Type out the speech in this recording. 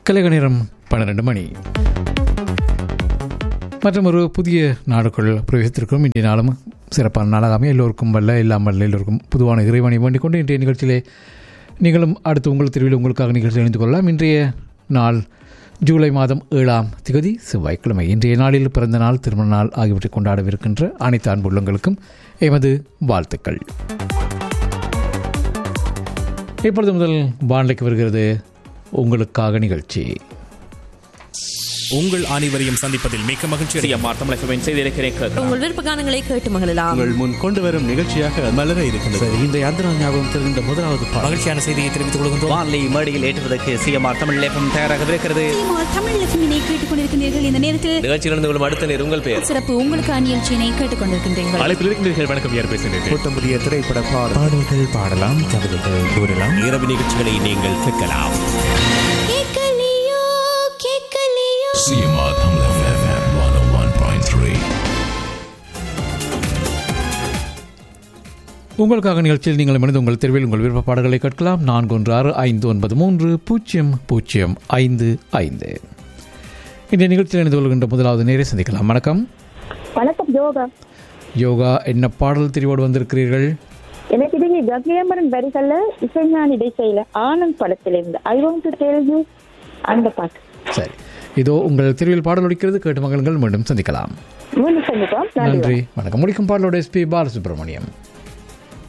கலைக நேரம் பன்னிரண்டு மணி மற்றும் ஒரு புதிய நாடுக்குள் பிரவேசித்திருக்கிறோம் இன்றைய நாளும் சிறப்பான நாளாகாமே எல்லோருக்கும் வல்ல இல்லாமல் எல்லோருக்கும் பொதுவான இறைவனை வேண்டிக் கொண்டு இன்றைய நிகழ்ச்சியிலே நீங்களும் அடுத்து உங்கள் தெருவில் உங்களுக்காக நிகழ்ச்சி இணைந்து கொள்ளலாம் இன்றைய நாள் ஜூலை மாதம் ஏழாம் திகதி செவ்வாய்க்கிழமை இன்றைய நாளில் பிறந்த நாள் திருமண நாள் ஆகியவற்றை கொண்டாடவிருக்கின்ற அனைத்து அன்புள்ளங்களுக்கும் எமது வாழ்த்துக்கள் இப்பொழுது முதல் வானிலைக்கு வருகிறது உங்களுக்காக நிகழ்ச்சி உங்கள் அனைவரையும் சந்திப்பதில் மிக்க மகிழ்ச்சி சிஎம்ஆர் தமிழகவின் செய்திருக்கிறேன் கேட்கலாம் உங்கள் விருப்ப கானங்களை கேட்டு மகிழலாம் உங்கள் முன் கொண்டு வரும் நிகழ்ச்சியாக மலர இருக்கின்றது இந்த யாத்திரா ஞாபகம் தெரிந்த முதலாவது பாடல் மகிழ்ச்சியான செய்தியை தெரிவித்துக் கொள்கின்றோம் வான்லி மேடையில் ஏற்றுவதற்கு சிஎம்ஆர் தமிழ் லேபம் தயாராகவிருக்கிறது தமிழ் லட்சுமினை கேட்டுக்கொண்டிருக்கின்றீர்கள் இந்த நேரத்தில் நிகழ்ச்சியில் இருந்து கொள்ளும் அடுத்த நேர் உங்கள் பெயர் சிறப்பு உங்களுக்கு நிகழ்ச்சியினை கேட்டுக்கொண்டிருக்கின்றீர்கள் அழைப்பில் இருக்கின்றீர்கள் வணக்கம் யார் பேசுகிறீர்கள் புத்தம் புதிய திரைப்பட பாடல் பாடல்கள் பாடலாம் கவிதைகள் கூறலாம் இரவு நிகழ்ச்சிகளை நீங்கள் கேட்கலாம் கேட்கலையோ கேட்கலையோ CMR Tamil FM 101.3. உங்களுக்காக நிகழ்ச்சியில் நீங்கள் மனித உங்கள் தெருவில் உங்கள் விருப்ப பாடல்களை கேட்கலாம் நான்கு ஒன்று ஆறு ஐந்து ஒன்பது மூன்று பூஜ்ஜியம் பூஜ்ஜியம் ஐந்து ஐந்து இந்த நிகழ்ச்சியில் இணைந்து கொள்கின்ற முதலாவது நேரை சந்திக்கலாம் வணக்கம் வணக்கம் யோகா யோகா என்ன பாடல் தெரிவோடு வந்திருக்கிறீர்கள் எனக்கு இது கங்கேமரன் வரிகள்ல இசைஞானி இடைசையில ஆனந்த் படத்திலிருந்து I want to tell you அந்த பாட்டு சரி இதோ உங்கள் தெருவில் பாடல் ஒலிக்கிறது கேட்டு மகளுங்கள் மீண்டும் சந்திக்கலாம் மூணு சந்திப்போம் நன்றி நன்றி வணக்கம் முடிக்கும் பாடலோட எஸ்பி பாலசுப்ரமணியம்